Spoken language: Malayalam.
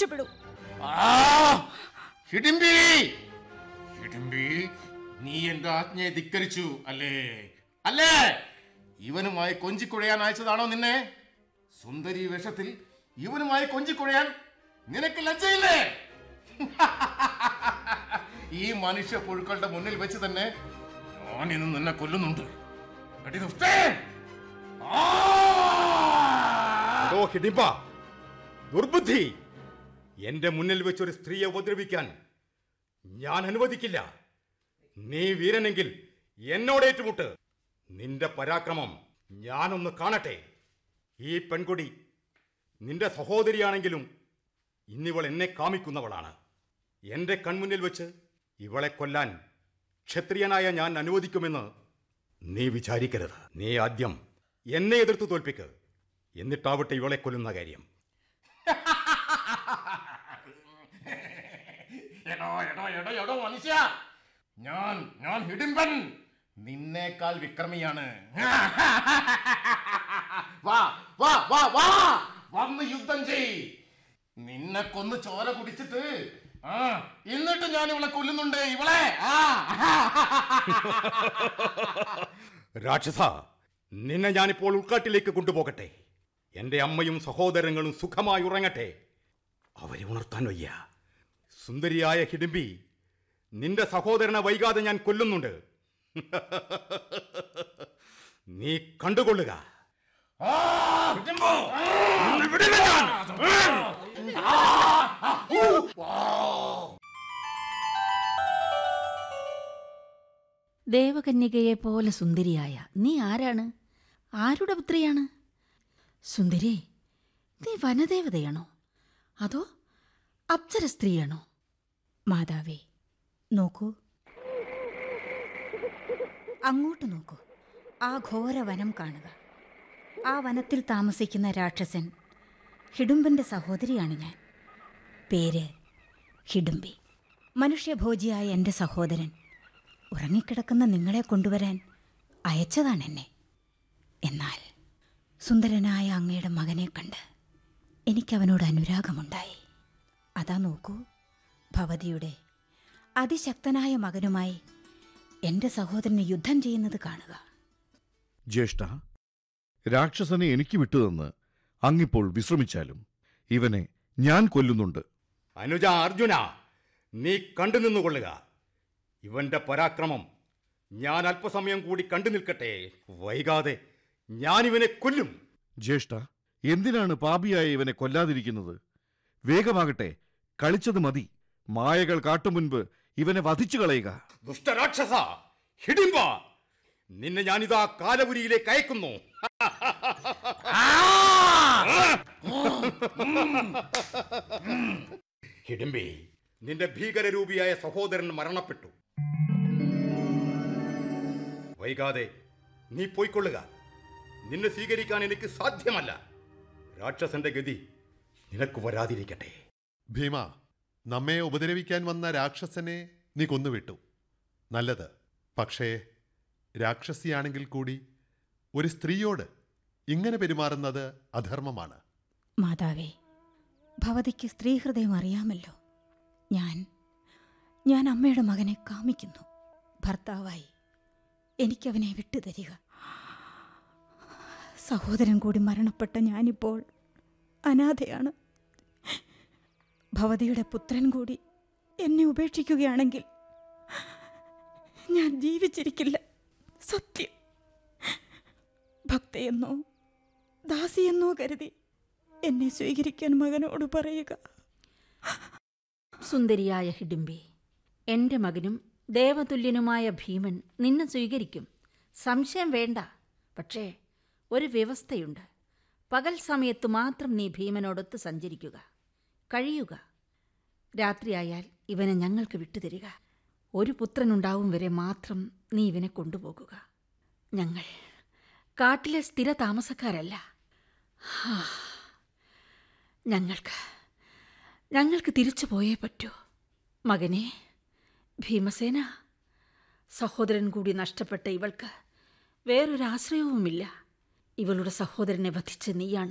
രക്ഷപ്പെടൂ ആ! ഹിഡിംബി ഹിഡിംബി നീ എന്റെ ആജ്ഞയെ ധിക്കരിച്ചു അല്ലേ അല്ലേ ഇവനുമായി കൊഞ്ചിക്കുഴയാൻ അയച്ചതാണോ നിന്നെ സുന്ദരി വേഷത്തിൽ ഇവനുമായി കൊഞ്ചിക്കുഴയാൻ നിനക്ക് ലജ്ജയില്ലേ ഈ മനുഷ്യ പുഴുക്കളുടെ മുന്നിൽ വെച്ച് തന്നെ ഞാൻ ഇന്ന് നിന്നെ കൊല്ലുന്നുണ്ട് എടി ദുഷ്ടേ! ആ! എടോ ഹിഡിമ്പ ദുർബുദ്ധി എന്റെ മുന്നിൽ വെച്ചൊരു സ്ത്രീയെ ഉപദ്രവിക്കാൻ ഞാൻ അനുവദിക്കില്ല നീ വീരനെങ്കിൽ എന്നോട് ഏറ്റുമുട്ട് നിന്റെ പരാക്രമം ഞാനൊന്ന് കാണട്ടെ ഈ പെൺകുടി നിന്റെ സഹോദരിയാണെങ്കിലും ഇന്നിവൾ എന്നെ കാമിക്കുന്നവളാണ് എന്റെ കൺമുന്നിൽ വെച്ച് ഇവളെ കൊല്ലാൻ ക്ഷത്രിയനായ ഞാൻ അനുവദിക്കുമെന്ന് നീ വിചാരിക്കരുത് നീ ആദ്യം എന്നെ എതിർത്ത് തോൽപ്പിക്ക് എന്നിട്ടാവട്ടെ ഇവളെ കൊല്ലുന്ന കാര്യം എടോ എടോ എടോ എടോ മനുഷ്യ ഞാൻ ഞാൻ ഹിഡിമ്പൻ നിന്നേക്കാൾ വിക്രമിയാണ് വാ വാ വാ വാ വന്ന് യുദ്ധം ചെയ് നിന്നെ കൊന്ന് ചോര കുടിച്ചിട്ട് ആ എന്നിട്ട് ഞാൻ ഇവളെ കൊല്ലുന്നുണ്ട് ഇവളെ ആ രാക്ഷസ നിന്നെ ഞാനിപ്പോൾ ഉൾക്കാട്ടിലേക്ക് കൊണ്ടുപോകട്ടെ എന്റെ അമ്മയും സഹോദരങ്ങളും സുഖമായി ഉറങ്ങട്ടെ അവരെ ഉണർത്താൻ വയ്യ സുന്ദരിയായ ഹിഡിമ്പി നിന്റെ സഹോദരനെ വൈകാതെ ഞാൻ കൊല്ലുന്നുണ്ട് നീ കണ്ടുകൊള്ളുക ആ! നിന്നെ വിടില്ല ഞാൻ. ദേവകന്യകയെ പോലെ സുന്ദരിയായ നീ ആരാണ് ആരുടെ പുത്രിയാണ് സുന്ദരി നീ വനദേവതയാണോ അതോ അപ്സര സ്ത്രീയാണോ മാതാവേ നോക്കൂ അങ്ങോട്ട് നോക്കൂ ആ ഘോര വനം കാണുക ആ വനത്തിൽ താമസിക്കുന്ന രാക്ഷസൻ ഹിഡുംബന്റെ സഹോദരിയാണ് ഞാൻ പേര് ഹിഡുംബി മനുഷ്യഭോജിയായ എൻ്റെ സഹോദരൻ ഉറങ്ങിക്കിടക്കുന്ന നിങ്ങളെ കൊണ്ടുവരാൻ അയച്ചതാണ് എന്നെ എന്നാൽ സുന്ദരനായ അങ്ങയുടെ മകനെ കണ്ട് എനിക്കവനോട് അനുരാഗമുണ്ടായി അതാ നോക്കൂ ഭവതിയുടെ അതിശക്തനായ മകനുമായി എൻ്റെ സഹോദരന് യുദ്ധം ചെയ്യുന്നത് കാണുക ജ്യേഷ്ഠ രാക്ഷസനെ എനിക്ക് വിട്ടുതന്ന് അങ്ങിപ്പോൾ വിശ്രമിച്ചാലും ഇവനെ ഞാൻ കൊല്ലുന്നുണ്ട് അനുജ അർജുന നീ കണ്ടു നിന്നുകൊള്ളുക ഇവന്റെ പരാക്രമം ഞാൻ അല്പസമയം കൂടി കണ്ടു നിൽക്കട്ടെ വൈകാതെ ഞാൻ ഇവനെ കൊല്ലും ജ്യേഷ്ഠ എന്തിനാണ് പാപിയായ ഇവനെ കൊല്ലാതിരിക്കുന്നത് വേഗമാകട്ടെ കളിച്ചത് മതി മായകൾ കാട്ടും മുൻപ് ഇവനെ വധിച്ചു കളയുക ദുഷ്ടരാക്ഷസ ഹിഡിംബ നിന്നെ ഞാനിതാ കാലപുരിയിലേക്ക് അയക്കുന്നു ഹിഡിംബി നിന്റെ ഭീകരരൂപിയായ സഹോദരൻ മരണപ്പെട്ടു വൈകാതെ നീ പോയിക്കൊള്ളുക നിന്നെ സ്വീകരിക്കാൻ എനിക്ക് സാധ്യമല്ല രാക്ഷസന്റെ ഗതി നിനക്ക് വരാതിരിക്കട്ടെ ഭീമ നമ്മെ ഉപദ്രവിക്കാൻ വന്ന രാക്ഷസനെ നീ കൊന്നുവിട്ടു നല്ലത് പക്ഷേ രാക്ഷസിയാണെങ്കിൽ കൂടി ഒരു സ്ത്രീയോട് ഇങ്ങനെ പെരുമാറുന്നത് അധർമ്മമാണ് മാതാവേ ഭവതിക്ക് സ്ത്രീഹൃദയം അറിയാമല്ലോ ഞാൻ ഞാൻ അമ്മയുടെ മകനെ കാമിക്കുന്നു ഭർത്താവായി എനിക്കവനെ വിട്ടുതരിക സഹോദരൻ കൂടി മരണപ്പെട്ട ഞാനിപ്പോൾ അനാഥയാണ് ഭവതിയുടെ പുത്രൻ കൂടി എന്നെ ഉപേക്ഷിക്കുകയാണെങ്കിൽ ഞാൻ ജീവിച്ചിരിക്കില്ല സത്യം ഭക്തയെന്നോ ദാസിയെന്നോ കരുതി എന്നെ സ്വീകരിക്കാൻ മകനോട് പറയുക സുന്ദരിയായ ഹിഡിംബി എൻ്റെ മകനും ദേവതുല്യനുമായ ഭീമൻ നിന്നെ സ്വീകരിക്കും സംശയം വേണ്ട പക്ഷേ ഒരു വ്യവസ്ഥയുണ്ട് പകൽ സമയത്ത് മാത്രം നീ ഭീമനോടൊത്ത് സഞ്ചരിക്കുക കഴിയുക രാത്രിയായാൽ ഇവനെ ഞങ്ങൾക്ക് വിട്ടുതരിക ഒരു പുത്രനുണ്ടാവും വരെ മാത്രം നീ ഇവനെ കൊണ്ടുപോകുക ഞങ്ങൾ കാട്ടിലെ സ്ഥിര താമസക്കാരല്ല ഹാ. ഞങ്ങൾക്ക് ഞങ്ങൾക്ക് തിരിച്ചു പോയേ പറ്റൂ മകനെ ഭീമസേന സഹോദരൻ കൂടി നഷ്ടപ്പെട്ട ഇവൾക്ക് വേറൊരാശ്രയവുമില്ല ഇവളുടെ സഹോദരനെ വധിച്ച നീയാണ്